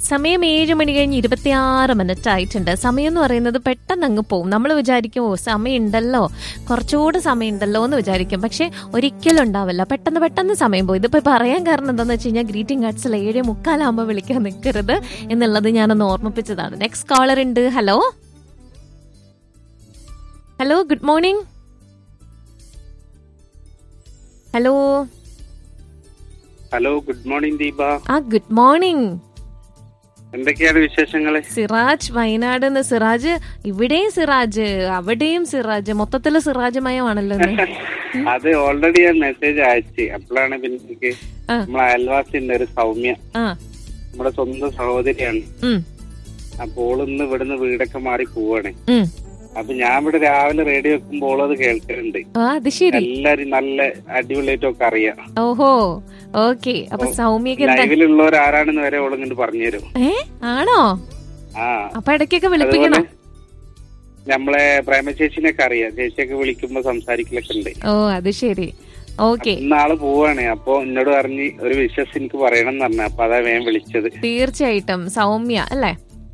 സമയം ഏഴ് മണി കഴിഞ്ഞ് ഇരുപത്തിയാറ് മിനിറ്റ് ആയിട്ടുണ്ട് സമയം എന്ന് പറയുന്നത് പെട്ടെന്ന് അങ്ങ് പോകും നമ്മൾ വിചാരിക്കും ഓ സമയം ഉണ്ടല്ലോ കുറച്ചുകൂടെ സമയം ഉണ്ടല്ലോ എന്ന് വിചാരിക്കും പക്ഷെ ഒരിക്കലും ഉണ്ടാവില്ല പെട്ടെന്ന് പെട്ടെന്ന് സമയം പോയി ഇതിപ്പോ പറയാൻ കാരണം എന്താണെന്ന് വെച്ച് കഴിഞ്ഞാൽ ഗ്രീറ്റിംഗ് കാർഡ്സിൽ ഏഴ് മുക്കാലാകുമ്പോൾ വിളിക്കാൻ നിൽക്കരുത് എന്നുള്ളത് ഞാനൊന്ന് ഓർമ്മിപ്പിച്ചതാണ് നെക്സ്റ്റ് കോളർ ഉണ്ട് hello hello good morning hello hello good morning Deepa ആ ഗുഡ് മോർണിംഗ് എന്തൊക്കെയാണ് വിശേഷങ്ങള് സിറാജ് വയനാട് നിന്ന് സിറാജ് ഇവിടെയും സിറാജ് അവിടെയും സിറാജ് മൊത്തത്തില് സിറാജ് മയമാണല്ലോ ഇന്ന്. അത് ഓൾറെഡി ഞാൻ മെസ്സേജ് അയച്ചു അപ്പോഴാണ് പിന്നെ എനിക്ക് ആ. നമ്മളെ അയൽവാസി ഉണ്ട് ഒരു സൗമ്യ ആ നമ്മുടെ സ്വന്തം സഹോദരിയാണ് ഉം, അപ്പോൾ ഓളിന്ന് ഇവിടുന്ന് വീടൊക്കെ മാറി പോവാണ് ഉം. അപ്പൊ ഞാൻ ഇവിടെ രാവിലെ റേഡിയോ വെക്കുമ്പോൾ അത് കേൾക്കുന്നുണ്ട് ആ അത് ശരി എല്ലാരും നല്ല അടിപൊളിയായിട്ടൊക്കെ അറിയാം ഓഹോ ഓക്കെ അപ്പൊ സൗമ്യക്ക് എന്താ ലൈവിലുള്ളവർ ആരാണെന്ന് വരെ ഓളിങ്ങോട്ട് പറഞ്ഞുതരും ഏ ആണോ ആ അപ്പൊ ഇടയ്ക്കൊക്കെ വിളിപ്പിക്കണം നമ്മളെ പ്രേമ ചേച്ചിനൊക്കെ അറിയാം ചേച്ചിയൊക്കെ വിളിക്കുമ്പോ സംസാരിക്കലൊക്കെ ഉണ്ട് ഓ അത് ശരി ഓക്കെ ഇന്നാള് പോവാണ് അപ്പൊ എന്നോട് പറഞ്ഞ് ഒരു വിശ്വസ് എനിക്ക് പറയണം എന്ന് പറഞ്ഞു അപ്പൊ അതാ വേഗം വിളിച്ചത് തീർച്ചയായിട്ടും സൗമ്യ അല്ലേ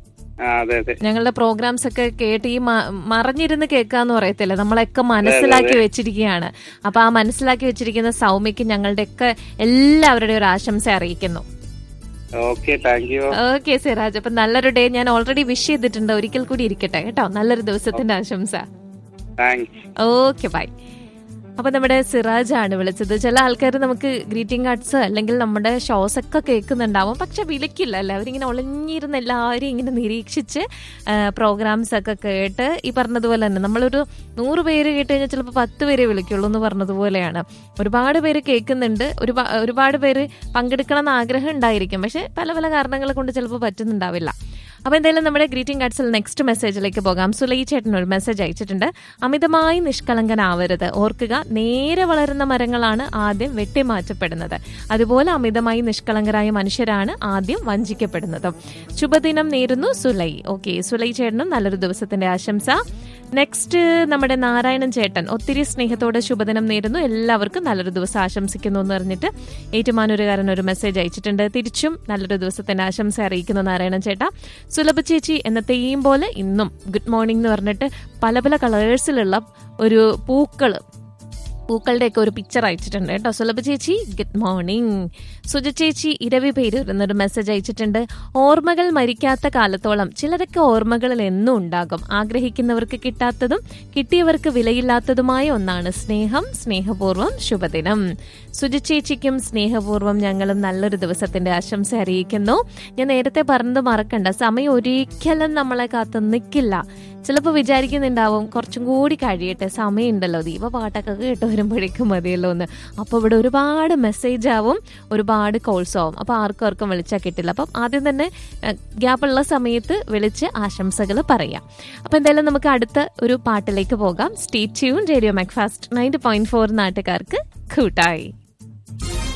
ആ അതെ അതെ ഞങ്ങളുടെ പ്രോഗ്രാംസ് ഒക്കെ കേട്ട് ഈ മ- മറിഞ്ഞിരുന്ന് കേൾക്കാന്ന് പറയത്തില്ല നമ്മളൊക്കെ മനസ്സിലാക്കി വെച്ചിരിക്കുകയാണ് അപ്പൊ ആ മനസ്സിലാക്കി വെച്ചിരിക്കുന്ന സൗമ്യക്ക് ഞങ്ങളുടെ ഒക്കെ എല്ലാവരുടെയും ഒരു ആശംസ അറിയിക്കുന്നു okay thank you okay Siraj അപ്പൊ നല്ലൊരു ഡേ ഞാൻ ഓൾറെഡി വിഷ് ചെയ്തിട്ടുണ്ട് ഒരിക്കൽ കൂടി ഇരിക്കട്ടെ കേട്ടോ നല്ലൊരു ദിവസത്തിന്റെ ആശംസ താങ്ക്സ് ഓക്കെ ബൈ അപ്പൊ നമ്മുടെ സിറാജ് ആണ് വിളിച്ചത് ചില ആൾക്കാർ നമുക്ക് ഗ്രീറ്റിംഗ് കാർഡ്സ് അല്ലെങ്കിൽ നമ്മുടെ ഷോസ് ഒക്കെ കേൾക്കുന്നുണ്ടാവും പക്ഷെ വിളിക്കില്ല അല്ലേ അവരിങ്ങനെ ഒളിഞ്ഞിരുന്ന് എല്ലാവരും ഇങ്ങനെ നിരീക്ഷിച്ച് പ്രോഗ്രാംസ് ഒക്കെ കേട്ട് ഈ പറഞ്ഞതുപോലെ തന്നെ നമ്മളൊരു നൂറ് പേര് കേട്ട് കഴിഞ്ഞാൽ ചിലപ്പോൾ പത്ത് പേരെ വിളിക്കുള്ളൂ എന്ന് പറഞ്ഞതുപോലെയാണ് ഒരുപാട് പേര് കേൾക്കുന്നുണ്ട് ഒരുപാ- ഒരുപാട് പേര് പങ്കെടുക്കണം എന്ന് ആഗ്രഹം ഉണ്ടായിരിക്കും പക്ഷെ പല പല കാരണങ്ങൾ കൊണ്ട് ചിലപ്പോൾ പറ്റുന്നുണ്ടാവില്ല അപ്പൊ എന്തായാലും നമ്മുടെ ഗ്രീറ്റിംഗ് കാർഡ്സിൽ നെക്സ്റ്റ് മെസ്സേജിലേക്ക് പോകാം സുലൈ ചേട്ടൻ ഒരു മെസ്സേജ് അയച്ചിട്ടുണ്ട് അമിതമായി നിഷ്കളങ്കനാവരുത് ഓർക്കുക നേരെ വളരുന്ന മരങ്ങളാണ് ആദ്യം വെട്ടിമാറ്റപ്പെടുന്നത് അതുപോലെ അമിതമായി നിഷ്കളങ്കരായ മനുഷ്യരാണ് ആദ്യം വഞ്ചിക്കപ്പെടുന്നത് ശുഭദിനം നേരുന്നു സുലൈ ഓക്കെ സുലൈ ചേട്ടനും നല്ലൊരു ദിവസത്തിന്റെ ആശംസ നെക്സ്റ്റ് നമ്മുടെ നാരായണൻ ചേട്ടൻ ഒത്തിരി സ്നേഹത്തോടെ ശുഭദിനം നേരുന്നു എല്ലാവർക്കും നല്ലൊരു ദിവസം ആശംസിക്കുന്നു എന്ന് പറഞ്ഞിട്ട് ഏറ്റുമാനൂരുകാരൻ ഒരു മെസ്സേജ് അയച്ചിട്ടുണ്ട് തിരിച്ചും നല്ലൊരു ദിവസത്തിന്റെ ആശംസ അറിയിക്കുന്നു നാരായണൻ ചേട്ടാ സുലഭ ചേച്ചി എന്നത്തെയും പോലെ ഇന്നും ഗുഡ് മോർണിംഗ് എന്ന് പറഞ്ഞിട്ട് പല പല കളേഴ്സിലുള്ള ഒരു പൂക്കള് പൂക്കളുടെയൊക്കെ ഒരു പിക്ചർ അയച്ചിട്ടുണ്ട് കേട്ടോ സുലഭ ചേച്ചി ഗുഡ് മോർണിംഗ് സുജ ചേച്ചി ഇരവി പേര് എന്നൊരു മെസ്സേജ് അയച്ചിട്ടുണ്ട് ഓർമ്മകൾ മരിക്കാത്ത കാലത്തോളം ചിലരൊക്കെ ഓർമ്മകളിൽ എന്നും ഉണ്ടാകും ആഗ്രഹിക്കുന്നവർക്ക് കിട്ടാത്തതും കിട്ടിയവർക്ക് വിലയില്ലാത്തതുമായ ഒന്നാണ് സ്നേഹം സ്നേഹപൂർവ്വം ശുഭദിനം സുജ ചേച്ചിക്കും സ്നേഹപൂർവ്വം ഞങ്ങളും നല്ലൊരു ദിവസത്തിന്റെ ആശംസ അറിയിക്കുന്നു ഞാൻ നേരത്തെ പറഞ്ഞത് മറക്കണ്ട സമയം ഒരിക്കലും നമ്മളെ കാത്ത് നിൽക്കില്ല ചിലപ്പോൾ വിചാരിക്കുന്നുണ്ടാവും കുറച്ചും കൂടി കഴിയട്ടെ സമയമുണ്ടല്ലോ ദീപ പാട്ടൊക്കെ കേട്ട് വരുമ്പോഴേക്കും മതിയല്ലോ എന്ന് അപ്പോൾ ഇവിടെ ഒരുപാട് മെസ്സേജ് ആവും ഒരുപാട് കോൾസ് ആവും അപ്പോൾ ആർക്കും ആർക്കും വിളിച്ചാൽ കിട്ടില്ല അപ്പം ആദ്യം തന്നെ ഗ്യാപ്പുള്ള സമയത്ത് വിളിച്ച് ആശംസകൾ പറയാം അപ്പോൾ എന്തായാലും നമുക്ക് അടുത്ത ഒരു പാട്ടിലേക്ക് പോകാം stay tune radio Macfast ninety point four നാട്ടുകാർക്ക് കൂട്ടായി